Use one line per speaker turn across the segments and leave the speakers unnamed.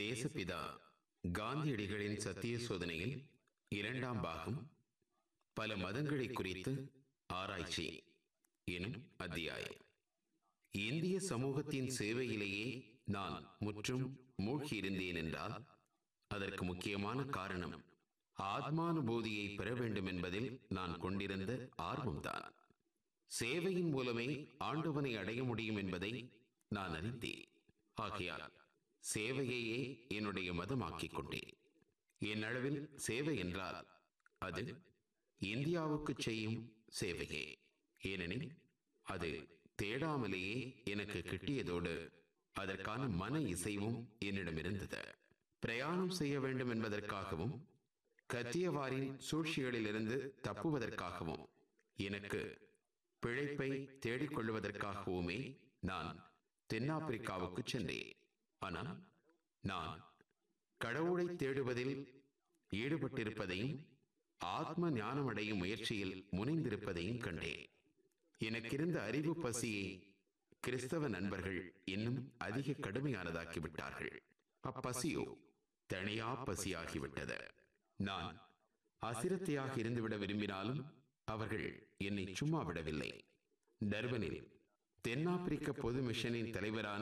தேசப்பிதா காந்தியடிகளின் சத்திய சோதனையில் இரண்டாம் பாகம் பல மதங்களை குறித்து ஆராய்ச்சி எனும் அத்தியாயம் இந்திய சமூகத்தின் சேவையிலேயே நான் முற்றும் மூழ்கியிருந்தேன் என்றால் அதற்கு முக்கியமான காரணம் ஆத்மானுபூதியை பெற வேண்டும் என்பதில் நான் கொண்டிருந்த ஆர்வம்தான் சேவையின் மூலமே ஆண்டவனை அடைய முடியும் என்பதை நான் அறிந்தேன் ஆகையால் சேவையையே என்னுடைய மதமாக்கிக் கொண்டேன் என் அளவில் சேவை என்றால் அது இந்தியாவுக்கு செய்யும் சேவையே ஏனெனில் அது தேடாமலேயே எனக்கு கிட்டியதோடு அதற்கான மன இசைவும் என்னிடம் இருந்தது பிரயாணம் செய்ய வேண்டும் என்பதற்காகவும் கத்தியவாரின் சூழ்ச்சிகளிலிருந்து தப்புவதற்காகவும் எனக்கு பிழைப்பை தேடிக்கொள்வதற்காகவுமே நான் தென்னாப்பிரிக்காவுக்கு சென்றேன் ஆனால் நான் கடவுளை தேடுவதில் ஈடுபட்டிருப்பதையும் ஆத்ம ஞானமடையும் முயற்சியில் முனைந்திருப்பதையும் கண்டேன் எனக்கிருந்த அறிவு பசியை கிறிஸ்தவ நண்பர்கள் இன்னும் அதிக கடுமையானதாக்கி விட்டார்கள் அப்பசியோ தனியா பசியாகிவிட்டது நான் அசிரத்தையாக இருந்துவிட விரும்பினாலும் அவர்கள் என்னை சும்மா விடவில்லை டர்பனில் தென்னாப்பிரிக்க பொது மிஷனின் தலைவரான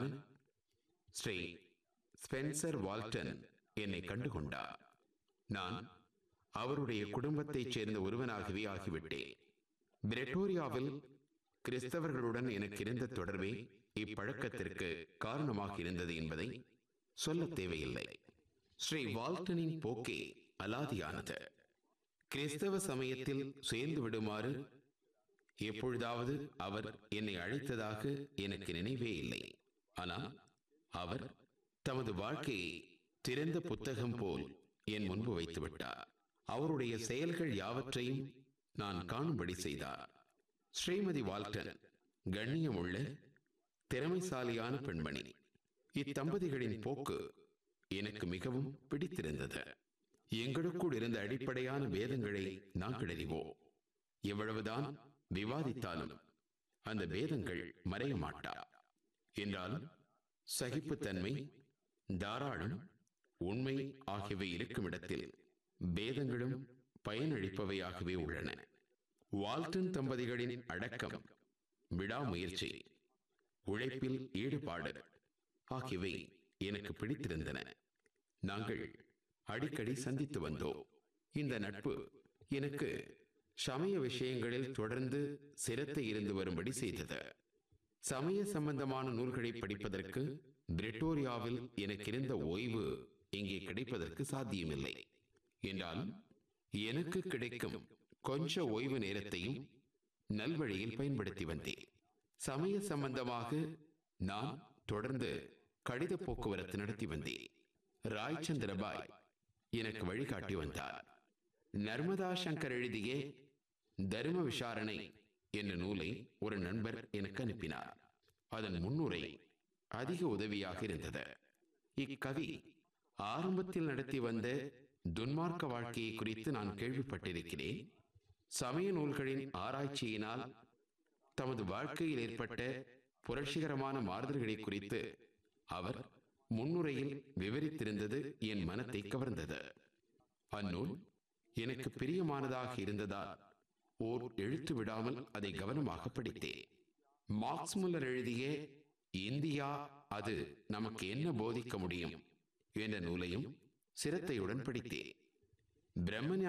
ஸ்ரீ ஸ்பென்சர் வால்டன் என்னை கண்டுகொண்டார் நான் அவருடைய குடும்பத்தைச் சேர்ந்த ஒருவனாகவே ஆகிவிட்டேன் பிரெட்டோரியாவில் கிறிஸ்தவர்களுடன் எனக்கு இருந்த தொடர்பே இப்பழக்கத்திற்கு காரணமாக இருந்தது என்பதை சொல்ல தேவையில்லை ஸ்ரீ வால்டனின் போக்கே அலாதியானது கிறிஸ்தவ சமயத்தில் சேர்ந்து விடுமாறு எப்பொழுதாவது அவர் என்னை அழைத்ததாக எனக்கு நினைவே இல்லை ஆனால் அவர் தமது வாழ்க்கையை திறந்த புத்தகம் போல் என் முன்பு வைத்து விட்டார் அவருடைய செயல்கள் யாவற்றையும் நான் காணும்படி செய்தார் ஸ்ரீமதி வால்டன் கண்ணியமுள்ள திறமைசாலியான பெண்மணி இத்தம்பதிகளின் போக்கு எனக்கு மிகவும் பிடித்திருந்தது எங்களுக்குள் இருந்த அடிப்படையான பேதங்களை நாங்கள் அறிவோம் எவ்வளவுதான் விவாதித்தாலும் அந்த பேதங்கள் மறைய மாட்டா என்றாலும் சகிப்புத்தன்மை தாராளம் உண்மை ஆகியவை இருக்கும் இடத்தில் பேதங்களும் பயனளிப்பவையாகவே உள்ளன வால்டன் தம்பதிகளின் அடக்கம் விடாமுயற்சி உழைப்பில் ஈடுபாடு ஆகியவை எனக்கு பிடித்திருந்தன நாங்கள் அடிக்கடி சந்தித்து வந்தோம் இந்த நட்பு எனக்கு சமய விஷயங்களில் தொடர்ந்து சிரத்தை இருந்து வரும்படி செய்தது சமய சம்பந்தமான நூல்களை படிப்பதற்கு பிரிட்டோரியாவில் எனக்கு இருந்த ஓய்வு இங்கே கிடைப்பதற்கு சாத்தியமில்லை என்றாலும் எனக்கு கிடைக்கும் கொஞ்ச ஓய்வு நேரத்தையும் நல்வழியில் பயன்படுத்தி வந்தேன் சமய சம்பந்தமாக நான் தொடர்ந்து கடித போக்குவரத்து நடத்தி வந்தேன் ராய் சந்திரபாய் எனக்கு வழிகாட்டி வந்தார் நர்மதா சங்கர் எழுதிய தர்ம விசாரணை என்ற நூலை ஒரு நண்பர் எனக்கு அனுப்பினார் அதன் முன்னுரை அதிக உதவியாக இருந்தது இக்கவி ஆரம்பத்தில் நடத்தி வந்த துன்மார்க்க வாழ்க்கையை குறித்து நான் கேள்விப்பட்டிருக்கிறேன் சமய நூல்களின் ஆராய்ச்சியினால் தமது வாழ்க்கையில் ஏற்பட்ட புரட்சிகரமான மாறுதல்களை குறித்து அவர் முன்னுரையில் விவரித்திருந்தது என் மனத்தை கவர்ந்தது அந்நூல் எனக்கு பிரியமானதாக இருந்ததால் ஓர் எழுத்து விடாமல் அதை கவனமாக படித்தேன் மார்க்ஸ் முல்லர் எழுதிய இந்தியா அது நமக்கு என்ன போதிக்க முடியும் என்ற நூலையும் சிரத்தையுடன் படித்தேன் பிரம்ம